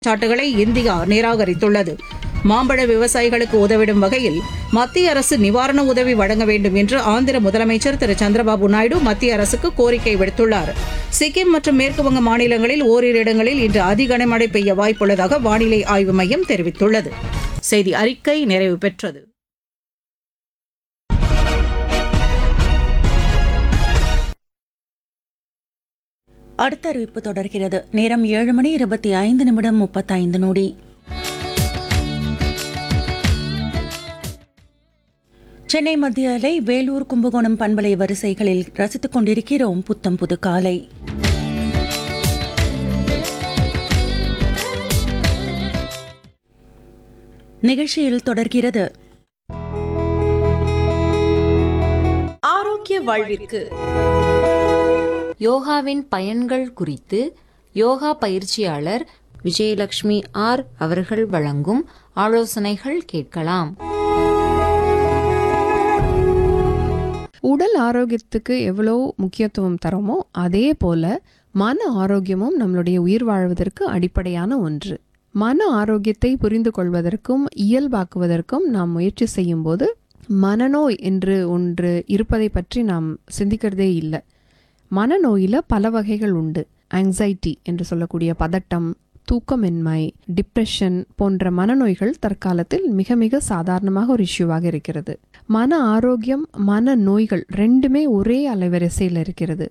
சாட்டுகளை India நிராகரித்துள்ளது மாம்பழ விவசாயிகளுக்கு உதவிடும் வகையில் மத்திய அரசு நிவாரண உதவி வழங்க வேண்டும் என்று ஆந்திர முதலமைச்சர் திரு சந்திரபாபு நாயுடு மத்திய அரசுக்கு கோரிக்கை விடுத்துள்ளார் சிக்கிம் மற்றும் மேற்குவங்க மாநிலங்களில் ஓரிரு இடங்களில் இன்று அதி கனமழை பெய்ய வாய்ப்புள்ளதாக வானிலை ஆய்வு மையம் தெரிவித்துள்ளது செய்தி அறிக்கை நிறைவு பெற்றது அடுத்த அறிவிப்பு தொடர்கிறது நேரம் ஏழு மணி இருபத்தி ஐந்து நிமிடம் முப்பத்தைந்து நொடி சென்னை மத்திய அலை வேலூர் கும்பகோணம் பண்பலை வரிசைகளில் ரசித்துக் கொண்டிருக்கிறோம் புத்தம் புது காலை நிகழ்ச்சியில் தொடர்கிறது ஆரோக்கிய வாழ்விற்கு யோகாவின் பயன்கள் குறித்து யோகா பயிற்சியாளர் விஜயலட்சுமி ஆர் அவர்கள் வழங்கும் ஆலோசனைகள் கேட்கலாம் உடல் ஆரோக்கியத்துக்கு எவ்வளோ முக்கியத்துவம் தரோமோ அதே போல மன ஆரோக்கியமும் நம்மளுடைய உயிர் வாழ்வதற்கு அடிப்படையான ஒன்று மன ஆரோக்கியத்தை புரிந்து கொள்வதற்கும் இயல்பாக்குவதற்கும் நாம் முயற்சி செய்யும்போது மனநோய் என்று ஒன்று இருப்பதை பற்றி நாம் சிந்திக்கிறதே இல்லை மனநோயில பல வகைகள் உண்டு ஆங்ஸைட்டி என்று சொல்லக்கூடிய பதட்டம் தூக்கமின்மை டிப்ரெஷன் போன்ற மனநோய்கள் தற்காலத்தில் மிக மிக சாதாரணமாக ஒரு இஷ்யூவாக இருக்கிறது மன ஆரோக்கியம் மன நோய்கள் ரெண்டுமே ஒரே அலைவரிசையில் இருக்கிறது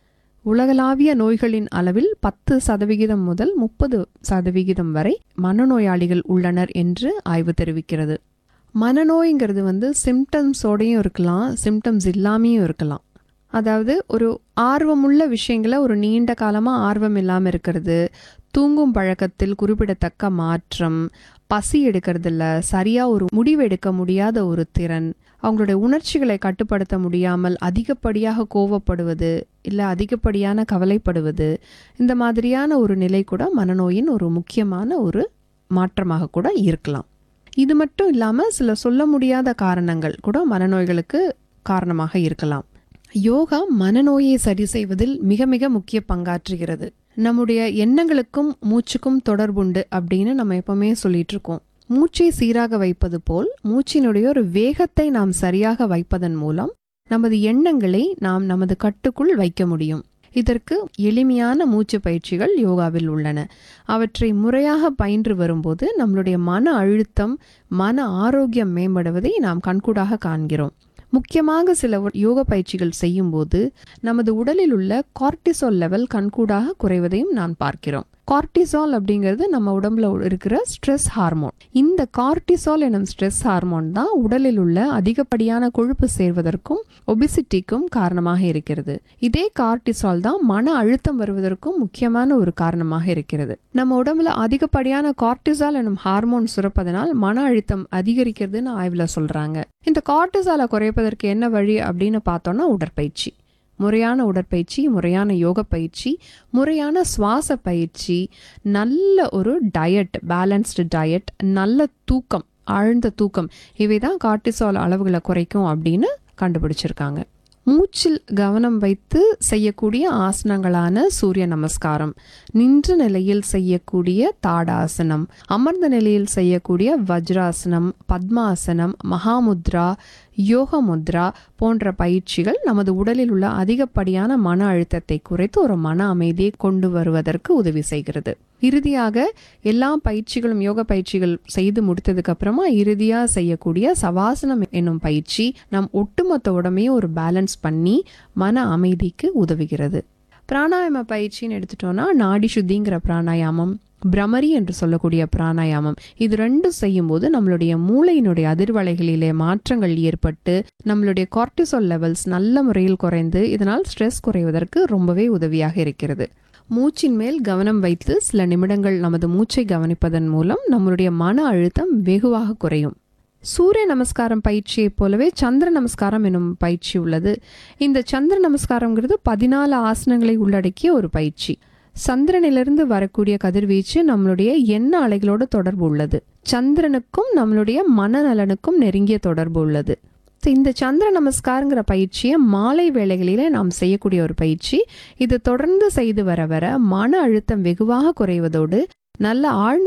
உலகளாவிய நோய்களின் அளவில் பத்து சதவிகிதம் முதல் முப்பது சதவிகிதம் வரை மனநோயாளிகள் உள்ளனர் என்று ஆய்வு தெரிவிக்கிறது மனநோய்ங்கிறது வந்து சிம்டம்ஸோடையும் இருக்கலாம் சிம்டம்ஸ் இல்லாமையும் இருக்கலாம் அதாவது ஒரு ஆர்வமுள்ள விஷயங்களை ஒரு நீண்ட காலமாக ஆர்வம் இல்லாமல் இருக்கிறது தூங்கும் பழக்கத்தில் குறிப்பிடத்தக்க மாற்றம் பசி எடுக்கிறதில்ல சரியாக ஒரு முடிவு எடுக்க முடியாத ஒரு திறன் அவங்களுடைய உணர்ச்சிகளை கட்டுப்படுத்த முடியாமல் அதிகப்படியாக கோவப்படுவது இல்லை அதிகப்படியான கவலைப்படுவது இந்த மாதிரியான ஒரு நிலை கூட மனநோயின் ஒரு முக்கியமான ஒரு மாற்றமாக கூட இருக்கலாம் இது மட்டும் இல்லாமல் சில சொல்ல முடியாத காரணங்கள் கூட மனநோய்களுக்கு காரணமாக இருக்கலாம் யோகா மனநோயை சரி செய்வதில் மிக மிக முக்கிய பங்காற்றுகிறது நம்முடைய எண்ணங்களுக்கும் மூச்சுக்கும் தொடர்புண்டு அப்படின்னு நம்ம எப்பவுமே சொல்லிட்டு இருக்கோம் மூச்சை சீராக வைப்பது போல் மூச்சினுடைய ஒரு வேகத்தை நாம் சரியாக வைப்பதன் மூலம் நமது எண்ணங்களை நாம் நமது கட்டுக்குள் வைக்க முடியும் இதற்கு எளிமையான மூச்சு பயிற்சிகள் யோகாவில் உள்ளன அவற்றை முறையாக பயின்று வரும்போது நம்மளுடைய மன அழுத்தம் மன ஆரோக்கியம் மேம்படுவதை நாம் கண்கூடாக காண்கிறோம் முக்கியமாக சில ஒ- யோக பயிற்சிகள் செய்யும்போது நமது உடலில் உள்ள கார்டிசால் லெவல் கண்கூடாக குறைவதையும் நான் பார்க்கிறோம் கார்டிசால் அப்படிங்கிறது நம்ம உடம்புல இருக்கிற ஸ்ட்ரெஸ் ஹார்மோன் இந்த கார்டிசால் எனும் ஸ்ட்ரெஸ் ஹார்மோன் தான் உடலில் உள்ள அதிகப்படியான கொழுப்பு சேர்வதற்கும் ஒபிசிட்டிக்கும் காரணமாக இருக்கிறது இதே கார்டிசால் தான் மன அழுத்தம் வருவதற்கும் முக்கியமான ஒரு காரணமாக இருக்கிறது நம்ம உடம்புல அதிகப்படியான கார்டிசால் எனும் ஹார்மோன் சுரப்பதனால் மன அழுத்தம் அதிகரிக்கிறதுன்னு ஆய்வுல சொல்றாங்க இந்த கார்டிசாலை குறைப்பதற்கு என்ன வழி அப்படின்னு பார்த்தோம்னா உடற்பயிற்சி முறையான உடற்பயிற்சி முறையான யோக பயிற்சி முறையான சுவாச பயிற்சி நல்ல ஒரு டயட் பேலன்ஸ்டு டயட் நல்ல தூக்கம் ஆழ்ந்த தூக்கம் இவை தான் கார்டிசால் அளவுகளை குறைக்கும் அப்படின்னு கண்டுபிடிச்சிருக்காங்க மூச்சில் கவனம் வைத்து செய்யக்கூடிய ஆசனங்களான சூரிய நமஸ்காரம் நின்ற நிலையில் செய்யக்கூடிய தாடாசனம் அமர்ந்த நிலையில் செய்யக்கூடிய வஜ்ராசனம் பத்மாசனம் மகாமுத்ரா யோக முத்ரா போன்ற பயிற்சிகள் நமது உடலில் உள்ள அதிகப்படியான மன அழுத்தத்தை குறைத்து ஒரு மன அமைதியை கொண்டு வருவதற்கு உதவி செய்கிறது இறுதியாக எல்லா பயிற்சிகளும் யோக பயிற்சிகள் செய்து முடித்ததுக்கு அப்புறமா இறுதியா செய்யக்கூடிய சவாசனம் என்னும் பயிற்சி நம் ஒட்டுமொத்த உடம்பையும் ஒரு பேலன்ஸ் பண்ணி மன அமைதிக்கு உதவுகிறது பிராணாயாம பயிற்சின்னு எடுத்துட்டோம்னா நாடி சுத்திங்கிற பிராணாயாமம் பிரமரி என்று சொல்லக்கூடிய பிராணாயாமம் இது ரெண்டும் செய்யும்போது நம்மளுடைய மூளையினுடைய அதிர்வலைகளிலே மாற்றங்கள் ஏற்பட்டு நம்மளுடைய கார்டிசால் லெவல்ஸ் நல்ல முறையில் குறைந்து இதனால் ஸ்ட்ரெஸ் குறைவதற்கு ரொம்பவே உதவியாக இருக்கிறது மூச்சின் மேல் கவனம் வைத்து சில நிமிடங்கள் நமது மூச்சை கவனிப்பதன் மூலம் நம்மளுடைய மன அழுத்தம் வெகுவாக குறையும் சூரிய நமஸ்காரம் பயிற்சியைப் போலவே சந்திர நமஸ்காரம் எனும் பயிற்சி உள்ளது இந்த சந்திர நமஸ்காரங்கிறது பதினாலு ஆசனங்களை உள்ளடக்கிய ஒரு பயிற்சி சந்திரனிலிருந்து வரக்கூடிய கதிர்வீச்சு நம்மளுடைய எண்ண அலைகளோடு தொடர்பு உள்ளது சந்திரனுக்கும் நம்மளுடைய மனநலனுக்கும் நெருங்கிய தொடர்பு உள்ளது So, இந்த சந்திர நமஸ்காரங்கிற பயிற்சியை மாலை வேளைகளிலே நாம் செய்யக்கூடிய ஒரு பயிற்சி இது தொடர்ந்து செய்து வர வர மன அழுத்தம் வெகுவாக குறைவதோடு நல்ல ஆழ்ந்த